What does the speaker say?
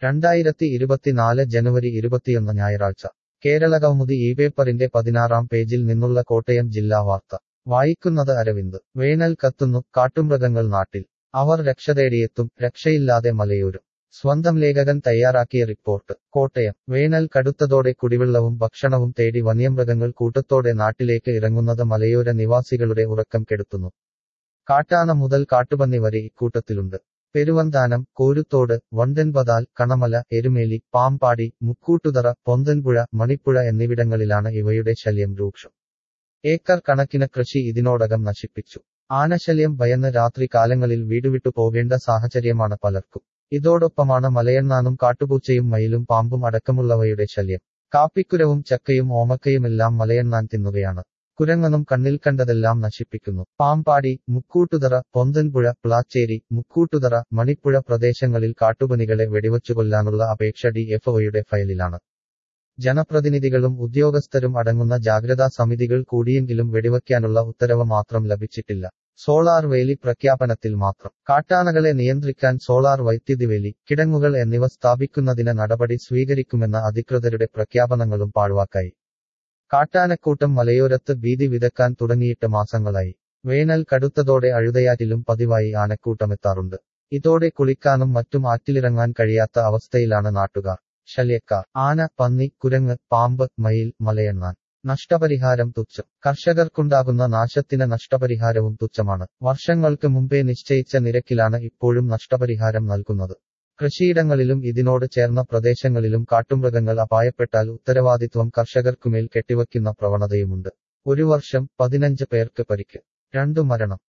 രണ്ടായിരത്തി ഇരുപത്തിനാല് ജനുവരി ഇരുപത്തിയൊന്ന് ഞായറാഴ്ച കേരളകൗമുദി ഈ പേപ്പറിന്റെ പതിനാറാം പേജിൽ നിന്നുള്ള കോട്ടയം ജില്ലാ വാർത്ത വായിക്കുന്നത് അരവിന്ദ് വേനൽ കത്തുന്നു കാട്ടുമൃഗങ്ങൾ നാട്ടിൽ അവർ രക്ഷതേടിയെത്തും രക്ഷയില്ലാതെ മലയോരം സ്വന്തം ലേഖകൻ തയ്യാറാക്കിയ റിപ്പോർട്ട് കോട്ടയം വേനൽ കടുത്തതോടെ കുടിവെള്ളവും ഭക്ഷണവും തേടി വന്യമൃഗങ്ങൾ കൂട്ടത്തോടെ നാട്ടിലേക്ക് ഇറങ്ങുന്നത് മലയോര നിവാസികളുടെ ഉറക്കം കെടുത്തുന്നു കാട്ടാന മുതൽ കാട്ടുപന്നി വരെ ഇക്കൂട്ടത്തിലുണ്ട് പെരുവന്താനം കോരുത്തോട് വണ്ടൻപതാൽ കണമല എരുമേലി പാമ്പാടി മുക്കൂട്ടുതറ പൊന്തൻപുഴ മണിപ്പുഴ എന്നിവിടങ്ങളിലാണ് ഇവയുടെ ശല്യം രൂക്ഷം ഏക്കർ കണക്കിന് കൃഷി ഇതിനോടകം നശിപ്പിച്ചു ആനശല്യം ഭയന്ന് രാത്രി കാലങ്ങളിൽ വീടുവിട്ടു പോകേണ്ട സാഹചര്യമാണ് പലർക്കും ഇതോടൊപ്പമാണ് മലയണ്ണാനും കാട്ടുപൂച്ചയും മയിലും പാമ്പും അടക്കമുള്ളവയുടെ ശല്യം കാപ്പിക്കുരവും ചക്കയും ഓമക്കയുമെല്ലാം മലയണ്ണാൻ തിന്നുകയാണ് കുരങ്ങനും കണ്ണിൽ കണ്ടതെല്ലാം നശിപ്പിക്കുന്നു പാമ്പാടി മുക്കൂട്ടുതറ പൊന്തൻപുഴ പ്ലാച്ചേരി മുക്കൂട്ടുതറ മണിപ്പുഴ പ്രദേശങ്ങളിൽ കാട്ടുപനികളെ വെടിവച്ചു കൊല്ലാനുള്ള അപേക്ഷ ഡി എഫ്ഒയുടെ ഫയലിലാണ് ജനപ്രതിനിധികളും ഉദ്യോഗസ്ഥരും അടങ്ങുന്ന ജാഗ്രതാ സമിതികൾ കൂടിയെങ്കിലും വെടിവയ്ക്കാനുള്ള ഉത്തരവ് മാത്രം ലഭിച്ചിട്ടില്ല സോളാർ വേലി പ്രഖ്യാപനത്തിൽ മാത്രം കാട്ടാനകളെ നിയന്ത്രിക്കാൻ സോളാർ വൈദ്യുതി വേലി കിടങ്ങുകൾ എന്നിവ സ്ഥാപിക്കുന്നതിന് നടപടി സ്വീകരിക്കുമെന്ന അധികൃതരുടെ പ്രഖ്യാപനങ്ങളും പാഴ്വാക്കായി കാട്ടാനക്കൂട്ടം മലയോരത്ത് ഭീതി വിതക്കാൻ തുടങ്ങിയിട്ട് മാസങ്ങളായി വേനൽ കടുത്തതോടെ അഴുതയാറ്റിലും പതിവായി ആനക്കൂട്ടമെത്താറുണ്ട് ഇതോടെ കുളിക്കാനും മറ്റും ആറ്റിലിറങ്ങാൻ കഴിയാത്ത അവസ്ഥയിലാണ് നാട്ടുകാർ ശല്യക്കാർ ആന പന്നി കുരങ്ങ് പാമ്പ് മയിൽ മലയെണ്ണാൻ നഷ്ടപരിഹാരം തുച്ഛം കർഷകർക്കുണ്ടാകുന്ന നാശത്തിന് നഷ്ടപരിഹാരവും തുച്ഛമാണ് വർഷങ്ങൾക്ക് മുമ്പേ നിശ്ചയിച്ച നിരക്കിലാണ് ഇപ്പോഴും നഷ്ടപരിഹാരം നൽകുന്നത് കൃഷിയിടങ്ങളിലും ഇതിനോട് ചേർന്ന പ്രദേശങ്ങളിലും കാട്ടുമൃഗങ്ങൾ അപായപ്പെട്ടാൽ ഉത്തരവാദിത്വം കർഷകർക്കുമേൽ കെട്ടിവയ്ക്കുന്ന പ്രവണതയുമുണ്ട് ഒരു വർഷം പതിനഞ്ച് പേർക്ക് പരിക്ക് രണ്ടു മരണം